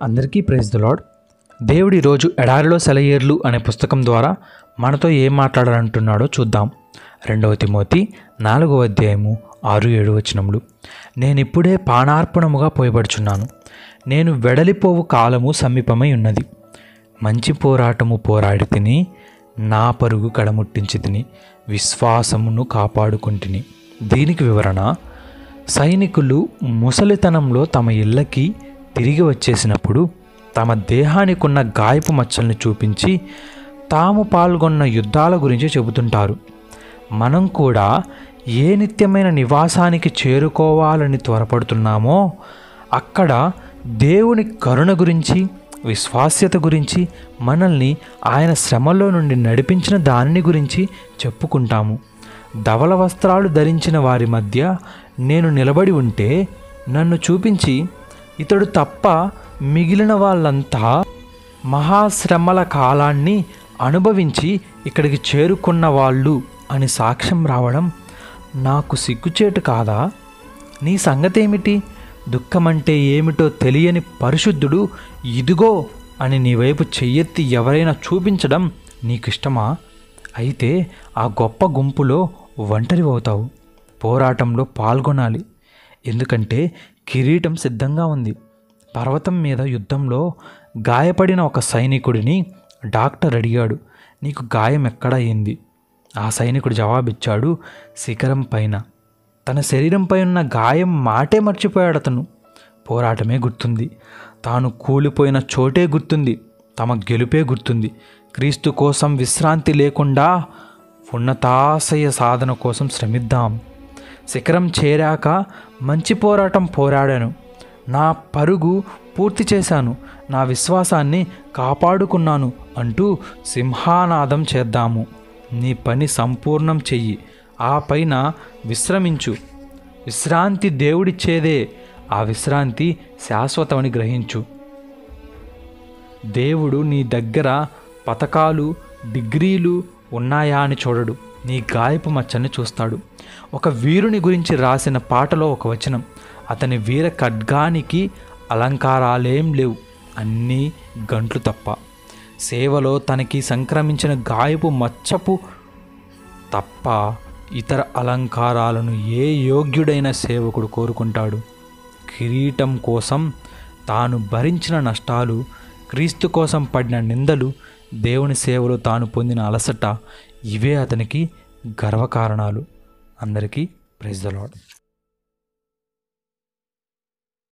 అందరికీ praise the lord దేవుడు ఈరోజు ఎడారిలో సెలయేర్లు అనే పుస్తకం ద్వారా మనతో ఏం మాట్లాడాలంటున్నాడో చూద్దాం రెండవ తిమోతి నాలుగవ అధ్యాయము ఆరు ఏడు వచనములు నేనిప్పుడే పానార్పణముగా పోయబడుచున్నాను నేను వెడలిపోవు కాలము సమీపమై ఉన్నది మంచి పోరాటము పోరాడి తిని నా పరుగు కడముట్టించి తిని విశ్వాసమును కాపాడుకుంటుని దీనికి వివరణ సైనికులు ముసలితనంలో తమ ఇళ్ళకి తిరిగి వచ్చేసినప్పుడు తమ దేహానికున్న గాయపు మచ్చల్ని చూపించి తాము పాల్గొన్న యుద్ధాల గురించి చెబుతుంటారు మనం కూడా ఏ నిత్యమైన నివాసానికి చేరుకోవాలని త్వరపడుతున్నామో అక్కడ దేవుని కరుణ గురించి విశ్వాస్యత గురించి మనల్ని ఆయన శ్రమలో నుండి నడిపించిన దానిని గురించి చెప్పుకుంటాము ధవల వస్త్రాలు ధరించిన వారి మధ్య నేను నిలబడి ఉంటే నన్ను చూపించి ఇతడు తప్ప మిగిలిన వాళ్ళంతా మహాశ్రమల కాలాన్ని అనుభవించి ఇక్కడికి చేరుకున్న వాళ్ళు అని సాక్ష్యం రావడం నాకు సిగ్గుచేటు కాదా నీ సంగతేమిటి దుఃఖమంటే ఏమిటో తెలియని పరిశుద్ధుడు ఇదిగో అని నీ వైపు చెయ్యెత్తి ఎవరైనా చూపించడం నీకిష్టమా అయితే ఆ గొప్ప గుంపులో ఒంటరి అవుతావు పోరాటంలో పాల్గొనాలి ఎందుకంటే కిరీటం సిద్ధంగా ఉంది పర్వతం మీద యుద్ధంలో గాయపడిన ఒక సైనికుడిని డాక్టర్ అడిగాడు నీకు గాయం ఎక్కడ అయింది ఆ సైనికుడు జవాబిచ్చాడు శిఖరం పైన తన శరీరంపై ఉన్న గాయం మాటే మర్చిపోయాడు అతను పోరాటమే గుర్తుంది తాను కూలిపోయిన చోటే గుర్తుంది తమ గెలుపే గుర్తుంది క్రీస్తు కోసం విశ్రాంతి లేకుండా ఉన్నతాశయ సాధన కోసం శ్రమిద్దాం శిఖరం చేరాక మంచి పోరాటం పోరాడాను నా పరుగు పూర్తి చేశాను నా విశ్వాసాన్ని కాపాడుకున్నాను అంటూ సింహానాదం చేద్దాము నీ పని సంపూర్ణం చెయ్యి ఆ పైన విశ్రమించు విశ్రాంతి దేవుడిచ్చేదే ఆ విశ్రాంతి శాశ్వతమని గ్రహించు దేవుడు నీ దగ్గర పథకాలు డిగ్రీలు ఉన్నాయా అని చూడడు నీ గాయపు మచ్చని చూస్తాడు ఒక వీరుని గురించి రాసిన పాటలో ఒక వచనం అతని వీర ఖడ్గానికి అలంకారాలేం లేవు అన్నీ గంట్లు తప్ప సేవలో తనకి సంక్రమించిన గాయపు మచ్చపు తప్ప ఇతర అలంకారాలను ఏ యోగ్యుడైన సేవకుడు కోరుకుంటాడు కిరీటం కోసం తాను భరించిన నష్టాలు క్రీస్తు కోసం పడిన నిందలు దేవుని సేవలో తాను పొందిన అలసట ఇవే అతనికి గర్వకారణాలు అందరికీ ప్రైజ్ ద లాడ్